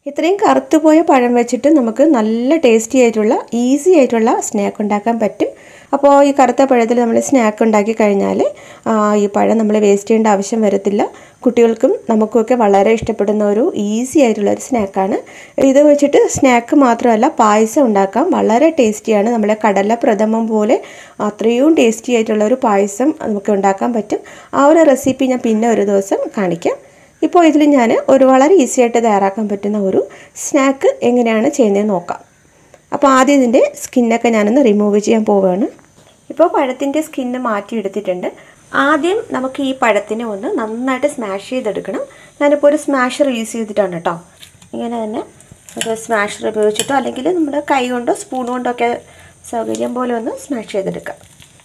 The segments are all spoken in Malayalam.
ഇത്രയും കറുത്തുപോയ പഴം വെച്ചിട്ട് നമുക്ക് നല്ല ടേസ്റ്റി ആയിട്ടുള്ള ഈസി ആയിട്ടുള്ള സ്നാക്ക് ഉണ്ടാക്കാൻ പറ്റും അപ്പോൾ ഈ കറുത്ത പഴത്തിൽ നമ്മൾ സ്നാക്ക് ഉണ്ടാക്കി കഴിഞ്ഞാൽ ആ, ഈ പഴം നമ്മൾ വേസ്റ്റ് ചെയ്യേണ്ട ആവശ്യം വരത്തില്ല കുട്ടികൾക്കും നമുക്കുമൊക്കെ വളരെ ഇഷ്ടപ്പെടുന്ന ഒരു ഈസി ആയിട്ടുള്ള ഒരു സ്നാക്കാണ് ഇത് വെച്ചിട്ട് സ്നാക്ക് മാത്രമല്ല പായസം ഉണ്ടാക്കാം വളരെ ടേസ്റ്റിയാണ് നമ്മുടെ കടല പ്രഥമം പോലെ അത്രയും ടേസ്റ്റി ആയിട്ടുള്ള ഒരു പായസം നമുക്ക് ഉണ്ടാക്കാൻ പറ്റും ആ ഒരു റെസിപ്പി ഞാൻ പിന്നെ ഒരു ദിവസം കാണിക്കാം ഇപ്പോൾ ഇതിൽ ഞാൻ ഒരു വളരെ ഈസി ആയിട്ട് തയ്യാറാക്കാൻ പറ്റുന്ന ഒരു സ്നാക്ക് എങ്ങനെയാണ് ചെയ്യുന്നതെന്ന് നോക്കാം അപ്പോൾ ആദ്യം ഇതിൻ്റെ സ്കിന്നൊക്കെ ഞാനൊന്ന് റിമൂവ് ചെയ്യാൻ പോവുകയാണ് ഇപ്പോൾ പഴത്തിൻ്റെ സ്കിന്ന് മാറ്റിയെടുത്തിട്ടുണ്ട് ആദ്യം നമുക്ക് ഈ പഴത്തിനെ ഒന്ന് നന്നായിട്ട് സ്മാഷ് ചെയ്തെടുക്കണം ഞാനിപ്പോൾ ഒരു സ്മാഷർ യൂസ് ചെയ്തിട്ടാണ് കേട്ടോ ഇങ്ങനെ തന്നെ ഒരു സ്മാഷർ ഉപയോഗിച്ചിട്ടോ അല്ലെങ്കിൽ നമ്മുടെ കൈ കൊണ്ടോ സ്പൂൺ കൊണ്ടോ ഒക്കെ സൗകര്യം പോലെ ഒന്ന് സ്മാഷ് ചെയ്തെടുക്കാം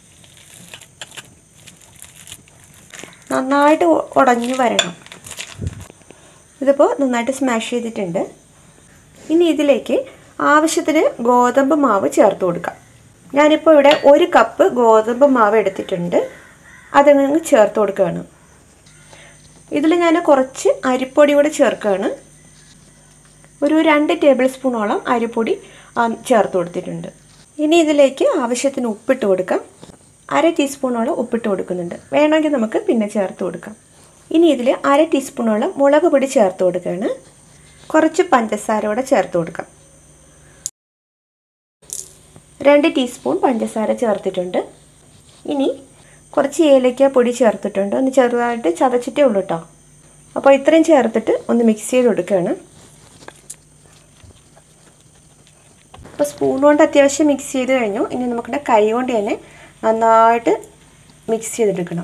നന്നായിട്ട് ഉ- ഉടഞ്ഞു വരണം ഇതിപ്പോൾ നന്നായിട്ട് സ്മാഷ് ചെയ്തിട്ടുണ്ട് ഇനി ഇതിലേക്ക് ആവശ്യത്തിന് ഗോതമ്പ് മാവ് ചേർത്ത് കൊടുക്കാം ഞാനിപ്പോൾ ഇവിടെ ഒരു കപ്പ് ഗോതമ്പ് മാവ് എടുത്തിട്ടുണ്ട് അതങ്ങ് ചേർത്ത് കൊടുക്കുകയാണ് ഇതിൽ ഞാൻ കുറച്ച് അരിപ്പൊടി കൂടെ ചേർക്കുകയാണ് ഒരു രണ്ട് ടേബിൾ സ്പൂണോളം അരിപ്പൊടി ആ, ചേർത്ത് കൊടുത്തിട്ടുണ്ട് ഇനി ഇതിലേക്ക് ആവശ്യത്തിന് ഉപ്പിട്ട് കൊടുക്കാം അര ടീസ്പൂണോളം ഉപ്പിട്ട് കൊടുക്കുന്നുണ്ട് വേണമെങ്കിൽ നമുക്ക് പിന്നെ ചേർത്ത് കൊടുക്കാം ഇനി ഇതിൽ അര ടീസ്പൂണോളം മുളക് പൊടി ചേർത്ത് കൊടുക്കുകയാണ് കുറച്ച് പഞ്ചസാര കൂടെ ചേർത്ത് കൊടുക്കാം രണ്ട് ടീസ്പൂൺ പഞ്ചസാര ചേർത്തിട്ടുണ്ട് ഇനി കുറച്ച് ഏലക്ക പൊടി ചേർത്തിട്ടുണ്ട് ഒന്ന് ചെറുതായിട്ട് ചതച്ചിട്ടേ ഉള്ളൂ കേട്ടോ അപ്പോൾ ഇത്രയും ചേർത്തിട്ട് ഒന്ന് മിക്സ് ചെയ്ത് കൊടുക്കുകയാണ് അപ്പോൾ സ്പൂൺ കൊണ്ട് അത്യാവശ്യം മിക്സ് ചെയ്ത് കഴിഞ്ഞു ഇനി നമുക്കിവിടെ കൈ കൊണ്ട് തന്നെ നന്നായിട്ട് മിക്സ് ചെയ്തെടുക്കണം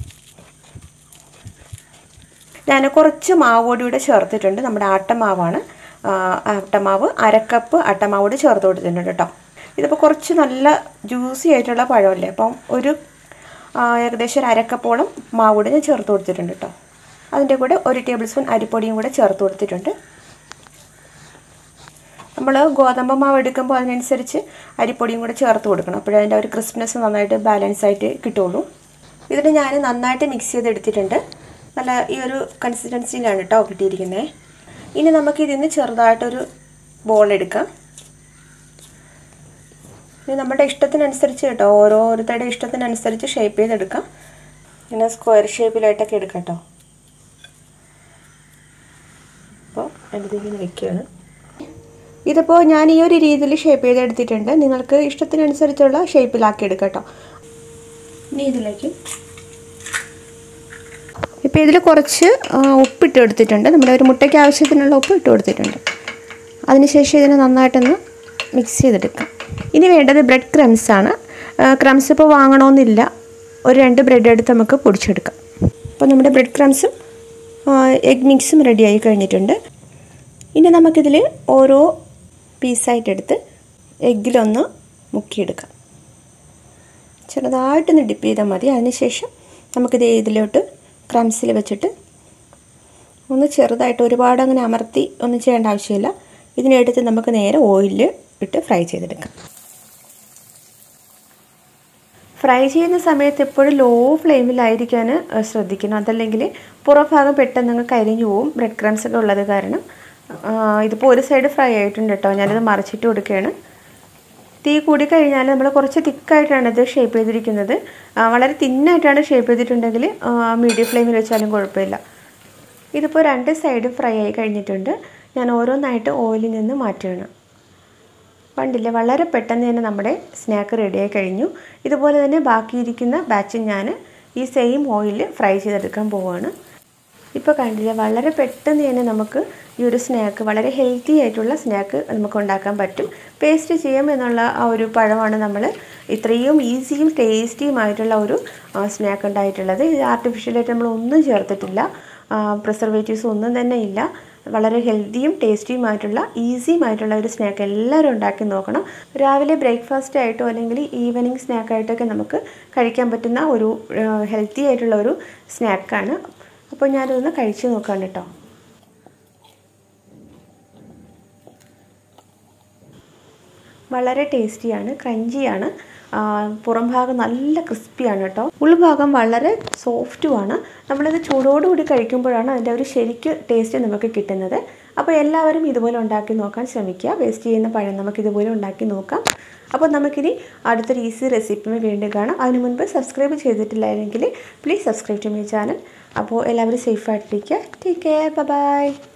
ഞാൻ കുറച്ച് മാവ് പൊടി കൂടെ ചേർത്തിട്ടുണ്ട് നമ്മുടെ ആട്ടമാവാണ് ആ, ആട്ടമാവ് അരക്കപ്പ് ആട്ടമാവ് കൂടി ചേർത്ത് കൊടുത്തിട്ടുണ്ട് കേട്ടോ ഇതിപ്പോൾ കുറച്ച് നല്ല ജ്യൂസി ആയിട്ടുള്ള പഴമല്ലേ അപ്പം ഒരു ആ, ഏകദേശം ഒരു അരക്കപ്പോളം മാവ് കൂടി ഞാൻ ചേർത്ത് കൊടുത്തിട്ടുണ്ട് കേട്ടോ അതിൻ്റെ കൂടെ ഒരു ടേബിൾ സ്പൂൺ അരിപ്പൊടിയും കൂടെ ചേർത്ത് കൊടുത്തിട്ടുണ്ട് നമ്മൾ ഗോതമ്പ് മാവ് എടുക്കുമ്പോൾ അതിനനുസരിച്ച് അരിപ്പൊടിയും കൂടെ ചേർത്ത് കൊടുക്കണം അപ്പോഴേ അതിൻ്റെ ഒരു ക്രിസ്പ്നെസ് നന്നായിട്ട് ബാലൻസ് ആയിട്ട് കിട്ടുള്ളൂ ഇതിന് ഞാൻ നന്നായിട്ട് മിക്സ് ചെയ്തെടുത്തിട്ടുണ്ട് നല്ല ഈ ഒരു കൺസിസ്റ്റൻസിയിലാണ് കേട്ടോ കിട്ടിയിരിക്കുന്നത് ഇനി നമുക്ക് ഇതിന് ചെറുതായിട്ടൊരു ബോൾ എടുക്കാം ഇത് നമ്മുടെ ഇഷ്ടത്തിനനുസരിച്ച് കേട്ടോ ഓരോരുത്തരുടെ ഇഷ്ടത്തിനനുസരിച്ച് ഷേപ്പ് ചെയ്തെടുക്കാം ഇങ്ങനെ സ്ക്വയർ ഷേപ്പിലായിട്ടൊക്കെ എടുക്കാം കേട്ടോ അപ്പോൾ എടുത്തിങ്ങനെ വെക്കുകയാണ് ഇതിപ്പോൾ ഞാൻ ഈ ഒരു രീതിയിൽ ഷേപ്പ് ചെയ്തെടുത്തിട്ടുണ്ട് നിങ്ങൾക്ക് ഇഷ്ടത്തിനനുസരിച്ചുള്ള ഷേപ്പിലാക്കി എടുക്കാം കേട്ടോ ഇനി ഇതിലേക്ക് ഇപ്പോൾ ഇതിൽ കുറച്ച് ആ, ഉപ്പിട്ട് കൊടുത്തിട്ടുണ്ട് നമ്മുടെ ഒരു മുട്ടയ്ക്ക് ആവശ്യത്തിനുള്ള ഉപ്പ് ഇട്ട് കൊടുത്തിട്ടുണ്ട് അതിനുശേഷം ഇതിനെ നന്നായിട്ടൊന്ന് മിക്സ് ചെയ്തെടുക്കാം ഇനി വേണ്ടത് ബ്രെഡ് ക്രംസ് ആണ് ക്രംസ് ഇപ്പോൾ വാങ്ങണമെന്നില്ല ഒരു രണ്ട് ബ്രെഡ് എടുത്ത് നമുക്ക് പൊടിച്ചെടുക്കാം അപ്പോൾ നമ്മുടെ ബ്രെഡ് ക്രംസും എഗ് മിക്സും റെഡിയായി കഴിഞ്ഞിട്ടുണ്ട് ഇനി നമുക്കിതിൽ ഓരോ പീസായിട്ടെടുത്ത് എഗ്ഗിലൊന്ന് മുക്കിയെടുക്കാം ചെറുതായിട്ടൊന്ന് ഡിപ്പ് ചെയ്താൽ മതി അതിനുശേഷം നമുക്കിത് ഇതിലോട്ട് ക്രംസിൽ വെച്ചിട്ട് ഒന്ന് ചെറുതായിട്ട് ഒരുപാട് അങ്ങനെ അമർത്തി ഒന്നും ചെയ്യേണ്ട ആവശ്യമില്ല ഇതിനെടുത്ത് നമുക്ക് നേരെ ഓയിലിൽ ഇട്ട് ഫ്രൈ ചെയ്തെടുക്കാം ഫ്രൈ ചെയ്യുന്ന സമയത്ത് എപ്പോഴും ലോ ഫ്ലെയിമിലായിരിക്കാൻ ഏഹ്, ശ്രദ്ധിക്കണം അതല്ലെങ്കിൽ പുറഭാഗം പെട്ടെന്ന് അങ്ങ് കരിഞ്ഞു പോവും ബ്രെഡ് ക്രംസ് ഒക്കെ ഉള്ളത് കാരണം ആ, ഇതിപ്പോൾ ഒരു സൈഡ് ഫ്രൈ ആയിട്ടുണ്ട് കേട്ടോ ഞാനിത് മറിച്ചിട്ട് കൊടുക്കുകയാണ് തീ കൂടി കഴിഞ്ഞാൽ നമ്മൾ കുറച്ച് തിക്കായിട്ടാണ് ഇത് ഷേപ്പ് ചെയ്തിരിക്കുന്നത് ആ, വളരെ തിന്നായിട്ടാണ് ഷേപ്പ് ചെയ്തിട്ടുണ്ടെങ്കിൽ മീഡിയം ഫ്ലെയിമിൽ വെച്ചാലും കുഴപ്പമില്ല ഇതിപ്പോൾ രണ്ട് സൈഡ് ഫ്രൈ ആയി കഴിഞ്ഞിട്ടുണ്ട് ഞാൻ ഓരോന്നായിട്ട് ഓയിലിൽ നിന്ന് മാറ്റുകയാണ് കണ്ടില്ലേ വളരെ പെട്ടെന്ന് തന്നെ നമ്മുടെ സ്നാക്ക് റെഡിയായി കഴിഞ്ഞു ഇതുപോലെ തന്നെ ബാക്കിയിരിക്കുന്ന ബാച്ച് ഞാൻ ഈ സെയിം ഓയിലിൽ ഫ്രൈ ചെയ്തെടുക്കാൻ പോവുകയാണ് ഇപ്പോൾ കണ്ടില്ലേ വളരെ പെട്ടെന്ന് തന്നെ നമുക്ക് ഈ ഒരു സ്നാക്ക് വളരെ ഹെൽത്തി ആയിട്ടുള്ള സ്നാക്ക് നമുക്ക് ഉണ്ടാക്കാൻ പറ്റും പേസ്റ്റ് ചെയ്യാം എന്നുള്ള ആ ഒരു പഴമാണ് നമ്മൾ ഇത്രയും ഈസിയും ടേസ്റ്റിയുമായിട്ടുള്ള ഒരു സ്നാക്ക് ഉണ്ടായിട്ടുള്ളത് ഇത് ആർട്ടിഫിഷ്യലായിട്ട് നമ്മൾ ഒന്നും ചേർത്തിട്ടില്ല പ്രിസർവേറ്റീവ്സ് ഒന്നും തന്നെ ഇല്ല വളരെ ഹെൽത്തിയും ടേസ്റ്റിയുമായിട്ടുള്ള ഈസിയുമായിട്ടുള്ള ഒരു സ്നാക്ക് എല്ലാവരും ഉണ്ടാക്കി നോക്കണം രാവിലെ ബ്രേക്ക്ഫാസ്റ്റ് ആയിട്ടോ അല്ലെങ്കിൽ ഈവനിങ് സ്നാക്കായിട്ടൊക്കെ നമുക്ക് കഴിക്കാൻ പറ്റുന്ന ഒരു ഹെൽത്തി ആയിട്ടുള്ള ഒരു സ്നാക്കാണ് അപ്പോൾ ഞാനതൊന്ന് കഴിച്ച് നോക്കാം കേട്ടോ വളരെ ടേസ്റ്റിയാണ് ക്രഞ്ചിയാണ് പുറം ഭാഗം നല്ല ക്രിസ്പിയാണ് കേട്ടോ ഉൾഭാഗം വളരെ സോഫ്റ്റുമാണ് നമ്മളിത് ചൂടോടുകൂടി കഴിക്കുമ്പോഴാണ് അതിൻ്റെ ഒരു ശരിക്ക് ടേസ്റ്റ് നമുക്ക് കിട്ടുന്നത് അപ്പോൾ എല്ലാവരും ഇതുപോലെ ഉണ്ടാക്കി നോക്കാൻ ശ്രമിക്കുക വേസ്റ്റ് ചെയ്യുന്ന പഴം നമുക്ക് ഇതുപോലെ ഉണ്ടാക്കി നോക്കാം അപ്പോൾ നമുക്കിനി അടുത്തൊരു ഈസി റെസിപ്പിയുമായി വീണ്ടും കാണാം അതിനു മുൻപ് സബ്സ്ക്രൈബ് ചെയ്തിട്ടില്ലായിരുന്നെങ്കിൽ please subscribe to my channel അപ്പോൾ എല്ലാവരും സേഫായിട്ടിരിക്കുക ടേക്ക് കെയർ ബൈ